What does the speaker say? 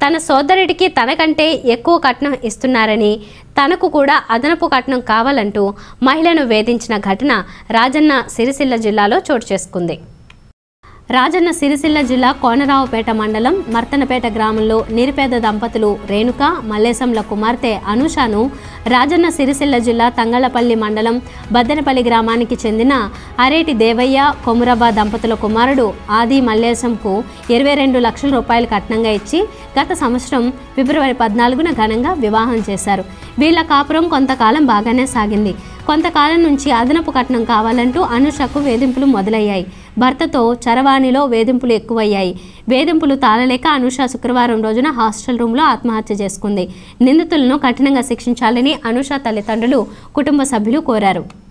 తన సోదరుడికి తనకంటే ఎక్కువ కట్నం ఇస్తున్నారని తనకు కూడా అదనపు కట్నం కావాలంటూ మహిళను వేధించిన ఘటన రాజన్న సిరిసిల్ల జిల్లాలో చోటు చేసుకుంది రాజన్న సిరిసిల్ల జిల్లా కోనరావుపేట మండలం మర్తనపేట గ్రామంలో నిరుపేద దంపతులు రేణుక మల్లేశంల కుమార్తె అనూషను రాజన్న సిరిసిల్ల జిల్లా తంగళపల్లి మండలం బద్దెనపల్లి గ్రామానికి చెందిన అరేటి దేవయ్య కొమురవ్వ దంపతుల కుమారుడు ఆది మల్లేశంకు ఇరవై రెండు లక్షల రూపాయలు కట్నంగా ఇచ్చి గత సంవత్సరం ఫిబ్రవరి పద్నాలుగున ఘనంగా వివాహం చేశారు వీళ్ళ కాపురం కొంతకాలం బాగానే సాగింది కొంతకాలం నుంచి అదనపు కట్నం కావాలంటూ అనుషకు వేధింపులు మొదలయ్యాయి భర్తతో చరవాణిలో వేధింపులు ఎక్కువయ్యాయి వేధింపులు తాళలేక అనుష శుక్రవారం రోజున హాస్టల్ రూమ్లో ఆత్మహత్య చేసుకుంది నిందితులను కఠినంగా శిక్షించాలని అనుష తల్లిదండ్రులు కుటుంబ సభ్యులు కోరారు